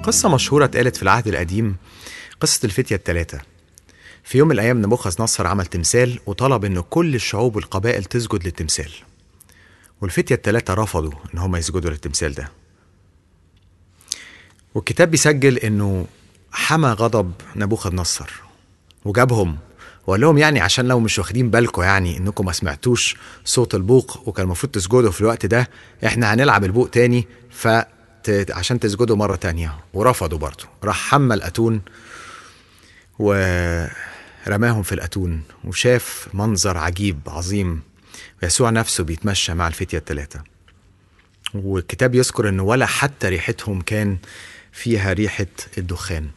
قصة مشهورة اتقالت في العهد القديم قصة الفتية التلاتة في يوم من الأيام نبوخذ نصر عمل تمثال وطلب إن كل الشعوب والقبائل تسجد للتمثال والفتية التلاتة رفضوا إن هم يسجدوا للتمثال ده والكتاب بيسجل إنه حمى غضب نبوخذ نصر وجابهم وقال لهم يعني عشان لو مش واخدين بالكم يعني انكم ما سمعتوش صوت البوق وكان المفروض تسجدوا في الوقت ده احنا هنلعب البوق تاني ف عشان تسجدوا مرة تانية ورفضوا برضه راح حمى الأتون ورماهم في الأتون وشاف منظر عجيب عظيم يسوع نفسه بيتمشى مع الفتية التلاتة والكتاب يذكر انه ولا حتى ريحتهم كان فيها ريحة الدخان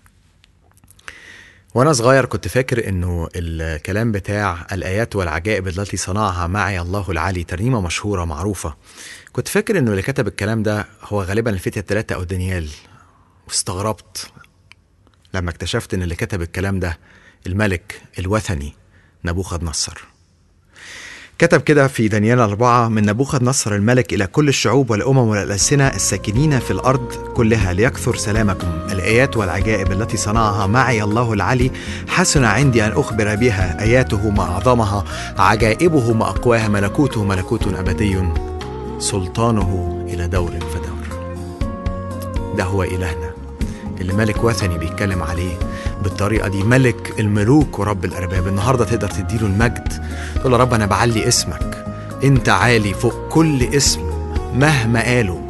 وانا صغير كنت فاكر انه الكلام بتاع الايات والعجائب التي صنعها معي الله العلي ترنيمه مشهوره معروفه كنت فاكر انه اللي كتب الكلام ده هو غالبا الفتية التلاتة او دانيال واستغربت لما اكتشفت ان اللي كتب الكلام ده الملك الوثني نبوخذ نصر كتب كده في دانيال أربعة من نبوخذ نصر الملك إلى كل الشعوب والأمم والألسنة الساكنين في الأرض كلها ليكثر سلامكم الآيات والعجائب التي صنعها معي الله العلي حسن عندي أن أخبر بها آياته ما أعظمها عجائبه ما أقواها ملكوته ملكوت أبدي سلطانه إلى دور فدور ده هو إلهنا اللي ملك وثني بيتكلم عليه بالطريقه دي ملك الملوك ورب الارباب النهارده تقدر تديله المجد تقول يا رب انا بعلي اسمك انت عالي فوق كل اسم مهما قالوا